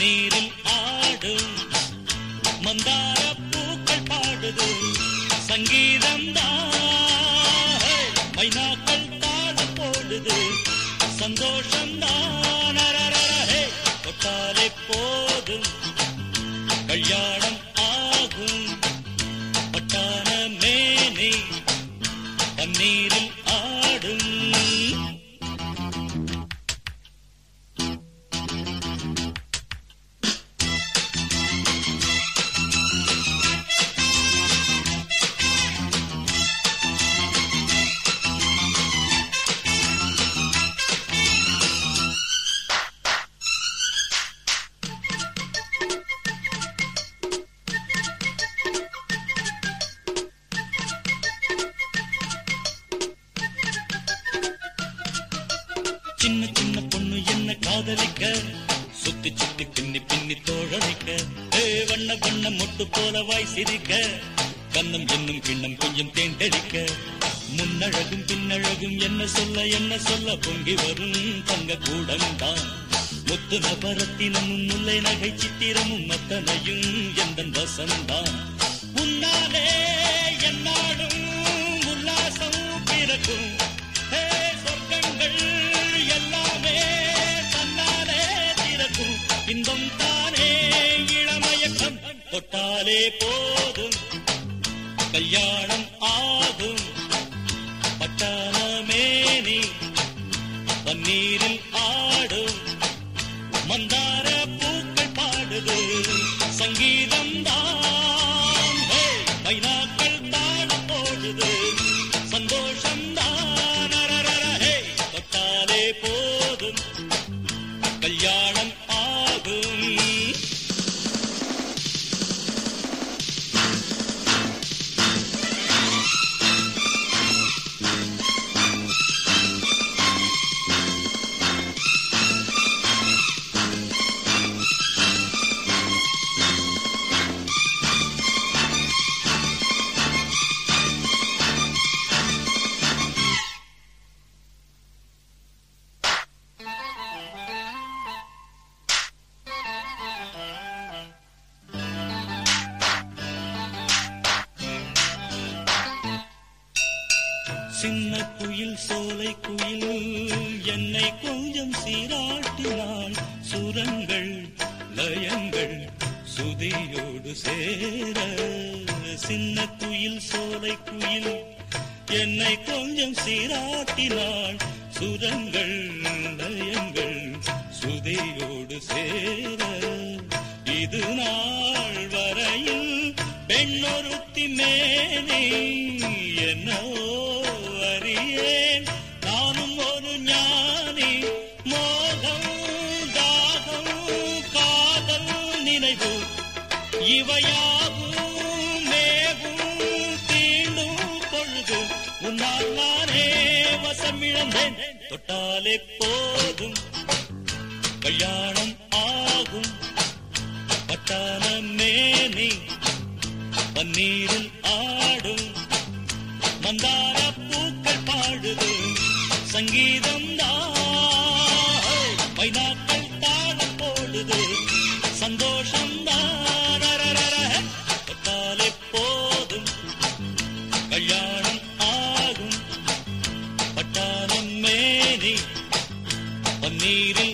பன்னீரில் ஆடும் மந்தார பூக்கள் பாடுது சங்கீதம் தான் மைனாக்கள் தாளம் போடுது சந்தோஷம் தான் தொட்டாலே போதும் கல்யாணம் ஆகும் பட்டான மேனி பன்னீரில் ஆடும் சின்ன சின்ன பொண்ணு என்ன காதலிக்க சுத்தி சுத்தி பின்னி பின்னி தோழலிக்க ஏ வண்ண வண்ண மொட்டு போல வாய் சிரிக்க கண்ணம் என்னும் கிண்ணம் கொஞ்சம் தேண்டடிக்க முன்னழகும் பின்னழகும் என்ன சொல்ல என்ன சொல்ல பொங்கி வரும் தங்க கூடம் தான் முத்து நபரத்தினமும் முல்லை நகை சித்திரமும் அத்தனையும் எந்த வசந்தான் உன்னாலே என்னாடும் உல்லாசம் பிறக்கும் ஹே, சொர்க்கங்கள் எல்லாமே தன்னாலே திறக்கும் இன்பம் தானே இளமயக்கம் தொட்டாலே போதும் கல்யாணம் ஆகும் பட்டான மேனி பன்னீரில் ஆடும் மந்தார பூக்கள் பாடுது சங்கீதம் தான் ஹே, மைனாக்கள் தாளம் போடுது சந்தோஷம் தான் அரரரஹே, தொட்டாலே போதும் கல்யாணம் ஆகும் சின்ன குயில் சோலை குயில் என்னை கொஞ்சம் சீராட்டினாள் சுரங்கள் லயங்கள் சுதியோடு சேர சின்ன குயில் சோலை குயில் என்னை கொஞ்சம் சீராட்டினாள் சுரங்கள் லயங்கள் சுதியோடு சேர இது நாள் வரையில் பெண்ணொருத்தி மேனி என்னவோ அறியேன் நானும் ஒரு ஞானி மோகம் தாகம் காதல் நினைவு இவையாவும் மேகும் தீண்டும் பொழுது உன்னால் நானே வசமிழந்தேன் தொட்டாலே போதும் கல்யாணம் ஆகும் பட்டான மேனி பன்னீரில் ஆடும் மந்தார பூக்கள் பாடுது சங்கீதம் தான் மைனாக்கள் தாளம் போடுது சந்தோஷம் தான் தொட்டாலே போதும் கல்யாணம் ஆகும் பட்டாளம் மேனி பன்னீரில்